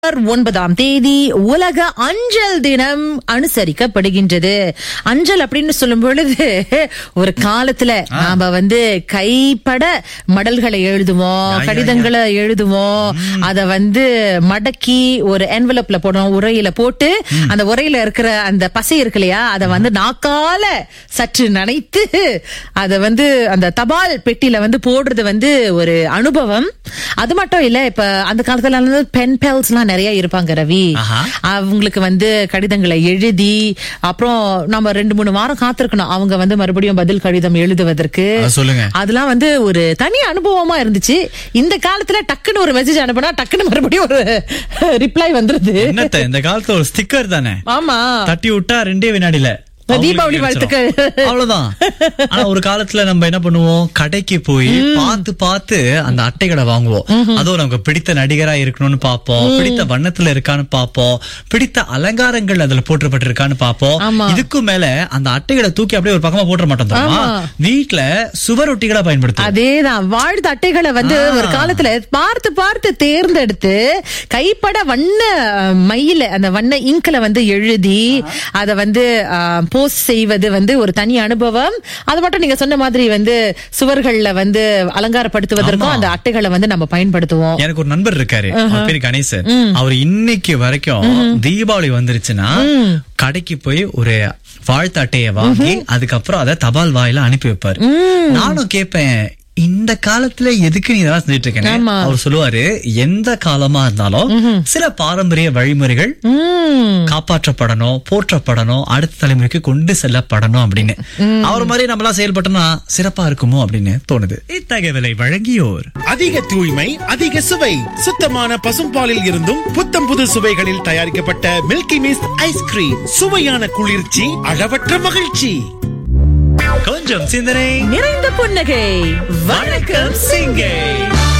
ஒன்பதாம் தேதி உலக அஞ்சல் தினம் அனுசரிக்கப்படுகின்றது அஞ்சல் அப்படின்னு சொல்லும் பொழுது ஒரு காலத்துல நாம வந்து கைப்பட மடல்களை எழுதுவோம் யா, யா, கடிதங்களை எழுதுவோம் அத வந்து மடக்கி ஒரு என்வலப்ல போடுவோம் உரையில போட்டு அந்த உரையில இருக்கிற அந்த பசை இருக்கு இல்லையா அத வந்து நாக்கால சற்று நனைத்து அத வந்து அந்த தபால் பெட்டியில வந்து போடுறது வந்து ஒரு அனுபவம் அது மட்டும் இல்ல இப்ப அந்த காலத்துல வந்து பென் பெல்ஸ் எல்லாம் நிறைய இருப்பாங்க ரவி ஆஹா. அவங்களுக்கு வந்து கடிதங்களை எழுதி அப்புறம் நம்ம ரெண்டு மூணு வாரம் காத்திருக்கணும் அவங்க வந்து மறுபடியும் பதில் கடிதம் எழுதுவதற்கு அத சொல்லுங்க. அதெல்லாம் வந்து ஒரு தனி அனுபவமா இருந்துச்சு இந்த காலத்துல டக்குன்னு ஒரு மெசேஜ் அனுப்புனா டக்குன்னு மறுபடியும் ஒரு ரிப்ளை வந்துருது என்னத்த இந்த காலத்துல ஒரு ஸ்டிக்கர் தானே ஆமா தட்டி விட்டா ரெண்டே வினாடில தீபாவளி அவங்களுக்கு வாழ்த்துக்கள். கிடைச்சிரும். அவ்வளவுதான் ஆனா ஒரு காலத்துல நம்ம என்ன பண்ணுவோம் கடைக்கு போய் பார்த்து பார்த்து அந்த அட்டைகளை வாங்குவோம் அதுவும் நமக்கு பிடித்த நடிகரா இருக்கணும்னு பாப்போம் பிடித்த வண்ணத்துல இருக்கான்னு பாப்போம் பிடித்த அலங்காரங்கள் அதுல போட்டுப்பட்டிருக்கான்னு பாப்போம் ஆமா. இதுக்கும் மேல அந்த அட்டைகளை தூக்கி அப்படியே ஒரு பக்கமா போட்டுற மாட்டோம் தெரியுமா ஆமா. வீட்டுல சுவரொட்டிகளா பயன்படுத்துவோம் அதேதான் வாழ்த்து அட்டைகளை வந்து ஆ. ஒரு காலத்துல பார்த்து பார்த்து தேர்ந்தெடுத்து கைப்பட வண்ண அஹ், மையில அந்த வண்ண இங்க்ல வந்து எழுதி அத வந்து போஸ்ட் செய்வது வந்து ஒரு தனி அனுபவம் அது மட்டும் நீங்க சொன்ன மாதிரி வந்து சுவர்கள்ல வந்து அலங்காரப்படுத்துவதற்கும் ஆமா. அந்த அட்டைகளை வந்து நம்ம பயன்படுத்துவோம் எனக்கு ஒரு நண்பர் இருக்காரு அவர் பேரு கணேசன் அவர் இன்னைக்கு வரைக்கும் தீபாவளி வந்துருச்சுன்னா கடைக்கு போய் ஒரு வாழ்த்து அட்டையை வாங்கி அதுக்கப்புறம் அதை தபால் வாயில அனுப்பி வைப்பாரு நானும் கேட்பேன் இந்த காலத்துல எதுக்கு நீ இதெல்லாம் செஞ்சுட்டு இருக்கேன்னு ஆமா. அவர் சொல்லுவாரு எந்த காலமா இருந்தாலும் சில பாரம்பரிய வழிமுறைகள் உம் காப்பாற்றப்படணும் போற்றப்படணும் அடுத்த தலைமுறைக்கு கொண்டு செல்லப்படணும் அப்படின்னு அவர் மாதிரி நம்மளாம் செயல்பட்டோம்னா சிறப்பா இருக்குமோ அப்படின்னு தோணுது இத்தகவலை வழங்கியோர் அதிக தூய்மை அதிக சுவை சுத்தமான பசும்பாலில் இருந்தும் புத்தம் புது சுவைகளில் தயாரிக்கப்பட்ட மில்கி மிஸ்ட் ஐஸ்கிரீம் சுவையான குளிர்ச்சி அளவற்ற மகிழ்ச்சி கொஞ்சம் சிந்தனை நிறைந்த புன்னகை வணக்கம் வணக்கம் சிங்கை